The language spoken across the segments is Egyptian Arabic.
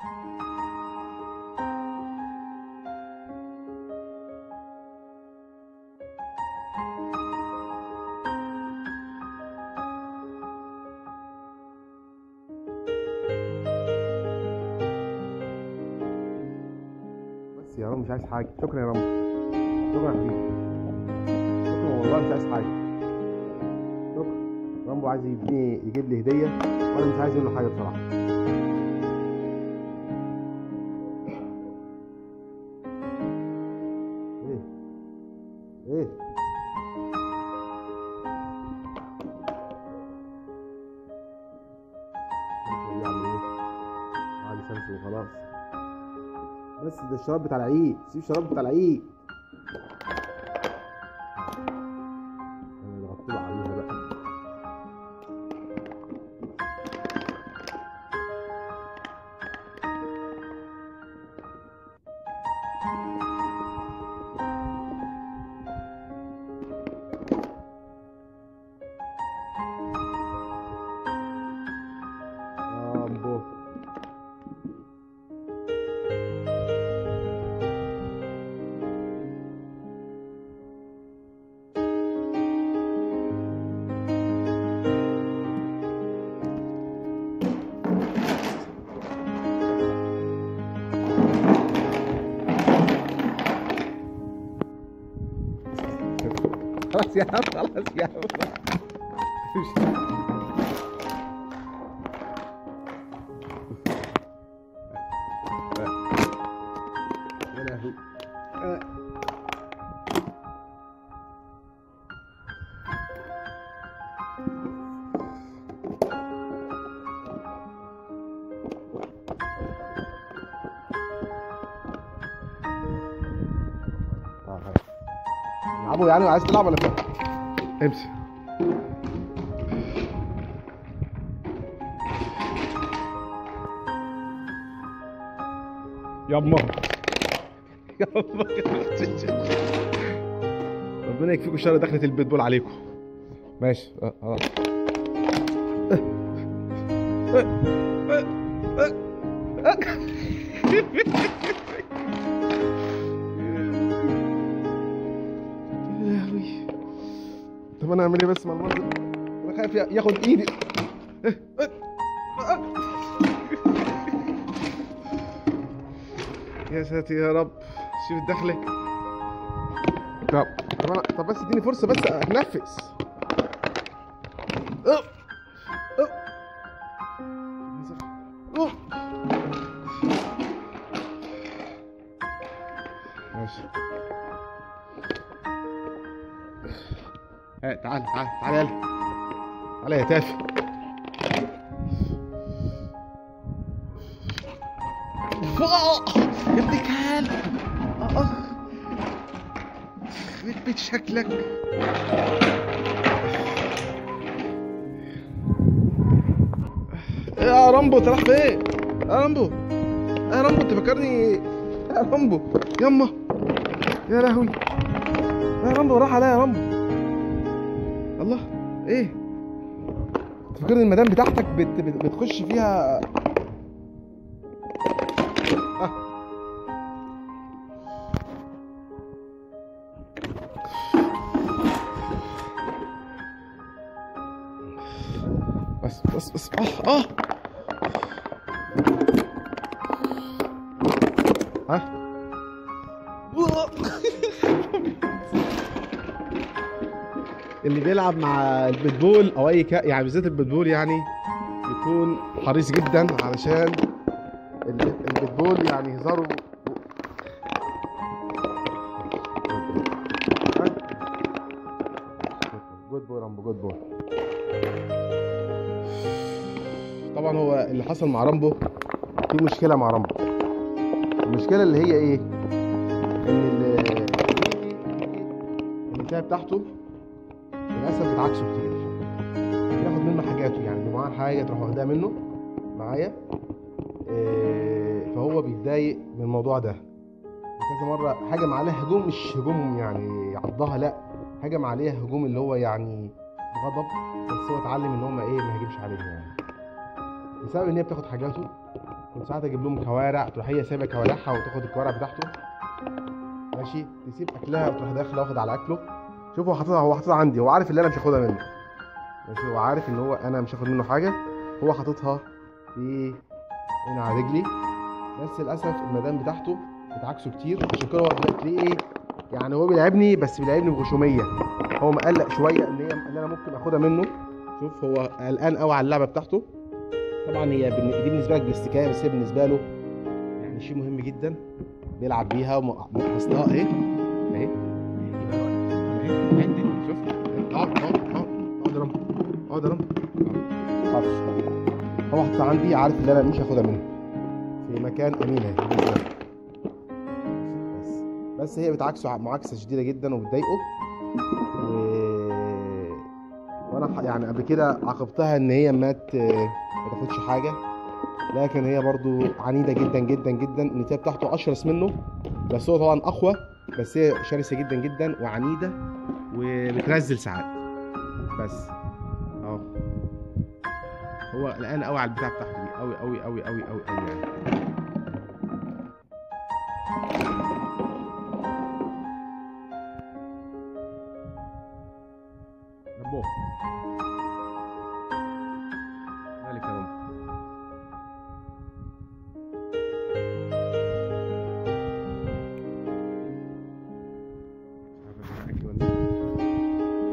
بس يا رامبو مش عايز حاجه شكرا يا رامبو شكرا يا حبيبي شكرا والله مش عايز حاجه شكرا رامبو عايز يديني يجيب لي هديه وانا مش عايز منه حاجه بصراحه ايه ايه يعمل ايه عادي شمس وخلاص بس ده الشراب بتاع العيد سيب الشراب بتاع العيد انا اللي غطيله عليها بقى رامبو خلاص يا عم خلاص يا عم يا لهوي آه. آه، هاي. العبوا يعني عايز تلعب ولا فين؟ امشي يما يما ربنا يكفيكم شر دخلة البيتبول عليكم ماشي اه خلاص يا لهوي طب انا اعمل ايه بس مع المنظر انا خايف يا- ياخد ايدي يا ساتر يا رب شوف الدخله طب طب انا طب بس اديني فرصه بس اتنفس أه. أه. أه. ماشي ها تعال تعال تعال يلا تعال يا تافه فوق يا ابن كلب اه يخرب بيت شكلك يا رامبو انت رايح فين؟ يا رامبو يا رامبو انت فاكرني يا رامبو يما يا لهوي يا رامبو راح عليا يا رامبو الله ايه انت فاكرني المدام بتاعتك بت... بت... بتخش فيها آه. بس بس بس اه اه ها اللي بيلعب مع البيتبول او اي كا... يعني بالذات البيتبول يعني يكون حريص جدا علشان ال- البيتبول يعني هزاره جود بوي رامبو جود بوي طبعا هو اللي حصل مع رامبو في مشكله مع رامبو المشكله اللي هي ايه ان ال- النتايه بتاعته للاسف بتعكسه كتير بياخد منه حاجاته يعني لو معاه حاجه تروح واخدها منه معايا إيه، فهو بيتضايق من الموضوع ده كذا مره هجم عليه هجوم مش هجوم يعني عضها لا هجم عليها هجوم اللي هو يعني غضب بس هو اتعلم ان هو ما ايه ما يهاجمش عليها يعني بسبب ان هي بتاخد حاجاته كنت ساعات اجيب لهم كوارع تروح هي سايبه كوارعها وتاخد الكوارع بتاعته ماشي تسيب اكلها وتروح داخله واخد على اكله شوف هو حاططها هو حاططها عندي هو عارف ان انا مش هاخدها منه ماشي هو عارف ان هو انا مش هاخد منه حاجه هو حاططها في هنا على رجلي بس للاسف المدام بتاعته بتعكسه كتير عشان كده هو تلاقيه ايه يعني هو بيلعبني بس بيلعبني بغشوميه هو مقلق شويه ان هي ان انا ممكن اخدها منه شوف هو قلقان قوي على اللعبه بتاعته طبعا هي بالن- دي بالنسبه لك بالاستكايه بس هي بالنسبه له يعني شيء مهم جدا بيلعب بيها ومحفظتها اهي اهي يبقى اهي اهي شوف اقعد اقعد اقعد اقعد يا رامبو اقعد يا رامبو اقعد. متخافش. هو حاططها عندي عارف ان انا مش هاخدها منه في مكان امين اهي بالنسبة له. بس بس هي بتعكسه معاكسه شديده جدا وبتضايقه و... وانا ح- يعني قبل كده عاقبتها ان هي ما ت- ما تاخدش حاجه لكن هي برضو عنيده جدا جدا جدا النتايه بتاعته اشرس منه بس هو طبعا اقوى بس هي شرسه جدا جدا وعنيده وبتنزل ساعات بس اهو هو قلقان قوي على البتاع بتاعته دي قوي قوي قوي قوي قوي قوي يعني ربو مالك يا رب مش عارف أجيب أكل ولا إيه.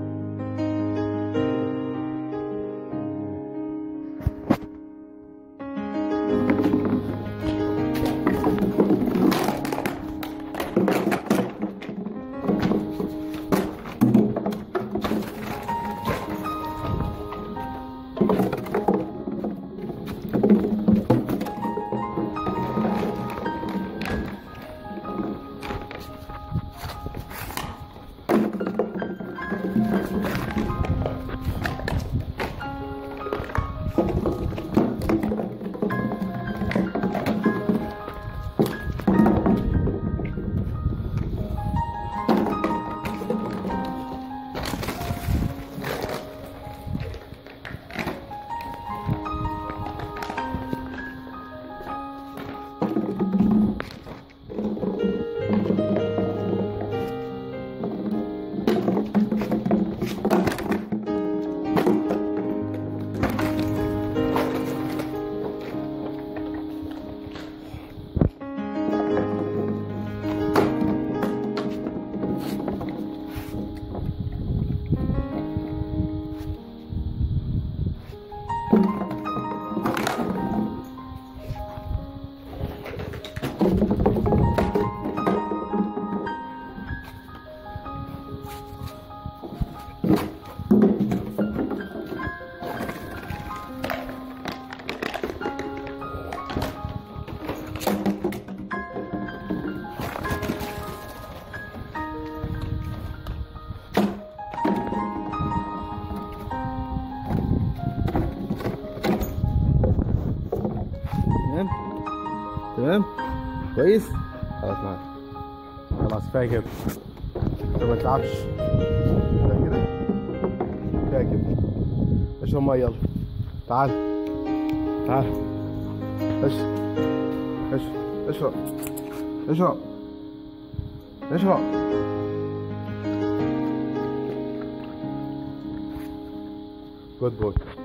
تمام تمام كويس خلاص معاك خلاص كفايه كده عشان ما تتعبش كفايه كده كفايه كده اشرب ميه يلا تعال تعال اشرب اشرب اشرب اشرب اشرب جود بوي